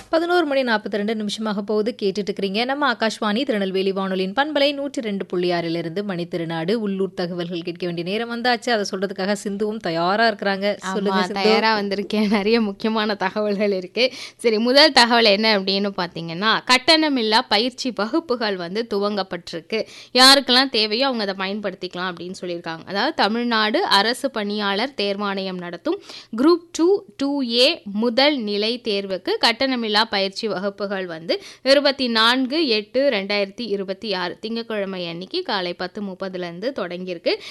பதினோரு மணி நாற்பத்தி ரெண்டு நிமிஷமாக போகுது கேட்டுட்டு இருக்கிறீங்க நம்ம ஆகாஷ்வாணி திருநெல்வேலி வானொலியின் பண்பலை நூற்றி ரெண்டு புள்ளி ஆறிலிருந்து மணி திருநாடு உள்ளூர் தகவல்கள் கேட்க வேண்டிய நேரம் வந்தாச்சு அதை சொல்றதுக்காக சிந்துவும் தயாரா இருக்கிறாங்க ஆமா சொல்லுங்க சிந்து தயாரா வந்திருக்கேன் நிறைய முக்கியமான தகவல்கள் இருக்கு சரி முதல் தகவல் என்ன அப்படின்னு பார்த்தீங்கன்னா கட்டணமில்லா பயிற்சி வகுப்புகள் வந்து துவங்கப்பட்டிருக்கு யாருக்கெல்லாம் தேவையோ அவங்க அதை பயன்படுத்திக்கலாம் அப்படின்னு சொல்லியிருக்காங்க அதாவது தமிழ்நாடு அரசு பணியாளர் தேர்வாணையம் நடத்தும் குரூப் டூ டூ ஏ முதல் நிலை தேர்வுக்கு கட்டணமில்லா பயிற்சி வகுப்புகள் வந்து இருபத்தி நான்கு எட்டு ரெண்டாயிரத்தி இருபத்தி ஆறு திங்கட்கிழமை அன்னைக்கு காலை பத்து முப்பதுலேருந்து தொடங்கியிருக்கு